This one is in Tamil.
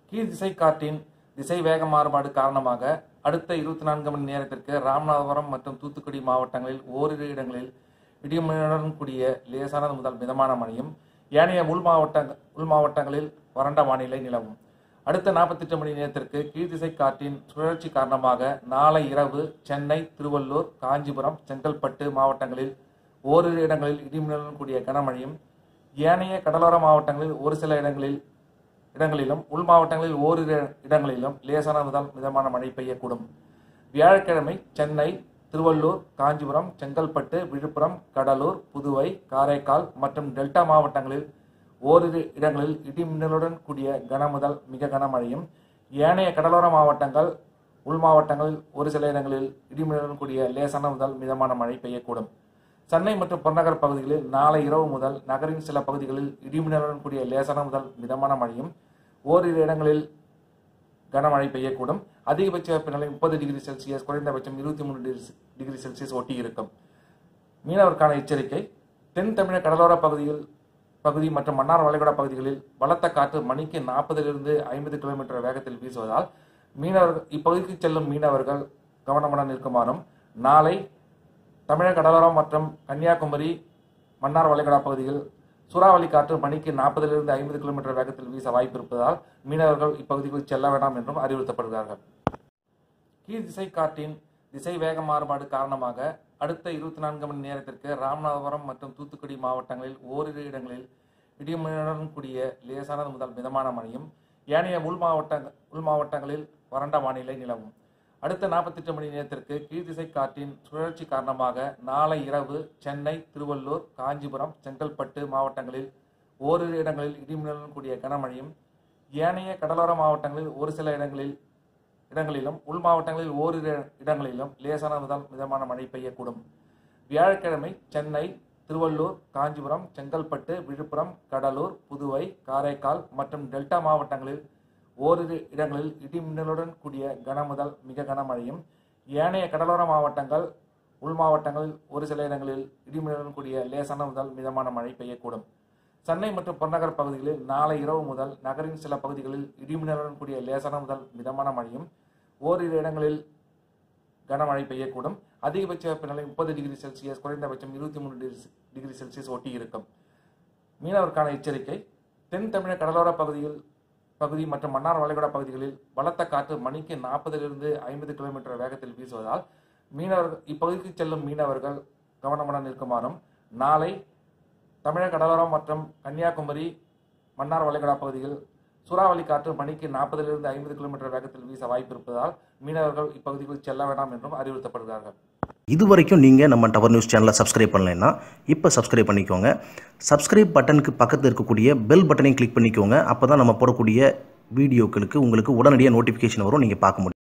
கீழ் திசை காற்றின் திசை வேக மாறுபாடு காரணமாக அடுத்த இருபத்தி நான்கு மணி நேரத்திற்கு ராமநாதபுரம் மற்றும் தூத்துக்குடி மாவட்டங்களில் ஓரிரு இடங்களில் இடிமழையுடன் கூடிய லேசானது முதல் மிதமான மழையும் ஏனைய உள் மாவட்ட உள் மாவட்டங்களில் வறண்ட வானிலை நிலவும் அடுத்த 48 மணி நேரத்திற்கு கீழ்திசை காற்றின் சுழற்சி காரணமாக நாளை இரவு சென்னை திருவள்ளூர் காஞ்சிபுரம் செங்கல்பட்டு மாவட்டங்களில் ஓரிரு இடங்களில் இடிமின்னலுடன் கூடிய கனமழையும் ஏனைய கடலோர மாவட்டங்களில் ஒரு சில இடங்களில் இடங்களிலும் உள் மாவட்டங்களில் ஓரிரு இடங்களிலும் லேசான முதல் மிதமான மழை பெய்யக்கூடும் வியாழக்கிழமை சென்னை திருவள்ளூர் காஞ்சிபுரம் செங்கல்பட்டு விழுப்புரம் கடலூர் புதுவை காரைக்கால் மற்றும் டெல்டா மாவட்டங்களில் ஓரிரு இடங்களில் இடிமின்னலுடன் கூடிய கன முதல் மிக கனமழையும் ஏனைய கடலோர மாவட்டங்கள் உள் மாவட்டங்களில் ஒரு சில இடங்களில் இடிமின்னலுடன் கூடிய லேசான முதல் மிதமான மழை பெய்யக்கூடும் சென்னை மற்றும் புறநகர் பகுதிகளில் நாளை இரவு முதல் நகரின் சில பகுதிகளில் இடிமின்னலுடன் கூடிய லேசான முதல் மிதமான மழையும் ஓரிரு இடங்களில் கனமழை பெய்யக்கூடும் அதிகபட்ச வெப்பநிலை முப்பது டிகிரி செல்சியஸ் குறைந்தபட்சம் இருபத்தி மூணு டிகிரி செல்சியஸ் ஒட்டி இருக்கும் மீனவருக்கான எச்சரிக்கை தென் தமிழக கடலோர பகுதியில் பகுதி மற்றும் மன்னார் வளைகுடா பகுதிகளில் பலத்த காற்று மணிக்கு நாற்பதிலிருந்து ஐம்பது கிலோமீட்டர் வேகத்தில் வீசுவதால் மீனவர்கள் இப்பகுதிக்கு செல்லும் மீனவர்கள் கவனமுடன் இருக்குமாறும் நாளை தமிழக கடலோரம் மற்றும் கன்னியாகுமரி மன்னார் வளைகுடா பகுதியில் சூறாவளி காற்று மணிக்கு நாற்பதிலிருந்து ஐம்பது கிலோமீட்டர் வேகத்தில் வீச வாய்ப்பு இருப்பதால் மீனவர்கள் இப்பகுதிக்குள் செல்ல வேண்டாம் என்றும் அறிவுறுத்தப்படுகிறார்கள் கீழ் திசை காற்றின் திசை வேக மாறுபாடு காரணமாக அடுத்த இருபத்தி நான்கு மணி நேரத்திற்கு ராமநாதபுரம் மற்றும் தூத்துக்குடி மாவட்டங்களில் ஓரிரு இடங்களில் இடிமழையுடன் கூடிய லேசானது முதல் மிதமான மழையும் ஏனைய உள் மாவட்ட உள் மாவட்டங்களில் வறண்ட வானிலை நிலவும் அடுத்த 48 மணி நேரத்திற்கு கீழ்திசை காற்றின் சுழற்சி காரணமாக நாளை இரவு சென்னை திருவள்ளூர் காஞ்சிபுரம் செங்கல்பட்டு மாவட்டங்களில் ஓரிரு இடங்களில் இடிமின்னலுடன் கூடிய கனமழையும் ஏனைய கடலோர மாவட்டங்களில் ஒரு சில இடங்களில் இடங்களிலும் உள் மாவட்டங்களில் ஓரிரு இடங்களிலும் லேசான முதல் மிதமான மழை பெய்யக்கூடும் வியாழக்கிழமை சென்னை திருவள்ளூர் காஞ்சிபுரம் செங்கல்பட்டு விழுப்புரம் கடலூர் புதுவை காரைக்கால் மற்றும் டெல்டா மாவட்டங்களில் ஓரிரு இடங்களில் இடிமின்னலுடன் கூடிய கன முதல் மிக கனமழையும் ஏனைய கடலோர மாவட்டங்கள் உள் மாவட்டங்களில் ஒரு சில இடங்களில் இடிமின்னலுடன் கூடிய லேசான முதல் மிதமான மழை பெய்யக்கூடும் சென்னை மற்றும் புறநகர் பகுதிகளில் நாளை இரவு முதல் நகரின் சில பகுதிகளில் இடிமின்னலுடன் கூடிய லேசான முதல் மிதமான மழையும் ஓரிரு இடங்களில் கனமழை பெய்யக்கூடும் அதிகபட்ச வெப்பநிலை முப்பது டிகிரி செல்சியஸ் குறைந்தபட்சம் இருபத்தி மூணு டிகிரி செல்சியஸ் ஒட்டி இருக்கும் மீனவருக்கான எச்சரிக்கை தென் தமிழக கடலோர பகுதியில் பகுதி மற்றும் மன்னார் வளைகுடா பகுதிகளில் பலத்த காற்று மணிக்கு நாற்பதிலிருந்து ஐம்பது கிலோமீட்டர் வேகத்தில் வீசுவதால் மீனவர்கள் இப்பகுதிக்கு செல்லும் மீனவர்கள் கவனமுடன் இருக்குமாறும் நாளை தமிழக கடலோரம் மற்றும் கன்னியாகுமரி மன்னார் வளைகுடா பகுதியில் சூறாவளி காற்று மணிக்கு நாற்பதிலிருந்து ஐம்பது கிலோமீட்டர் வேகத்தில் வீச வாய்ப்பு இருப்பதால் மீனவர்கள் இப்பகுதிக்குள் செல்ல வேண்டாம் என்றும் அறிவுறுத்தப்படுகிறார்கள் இது வரைக்கும் நீங்கள் நம்ம டவர் நியூஸ் சேனலை சப்ஸ்கிரைப் பண்ணலைன்னா இப்போ சப்ஸ்கிரைப் பண்ணிக்கோங்க சப்ஸ்கிரைப் பட்டனுக்கு பக்கத்தில் இருக்கக்கூடிய பெல் பட்டனையும் கிளிக் பண்ணிக்கோங்க அப்போ தான் நம்ம போடக்கூடிய வீடியோக்களுக்கு உங்களுக்கு உடனடியாக நோட்டிஃபிகேஷன் வரும் நீங்கள் பார்க்க முடியும்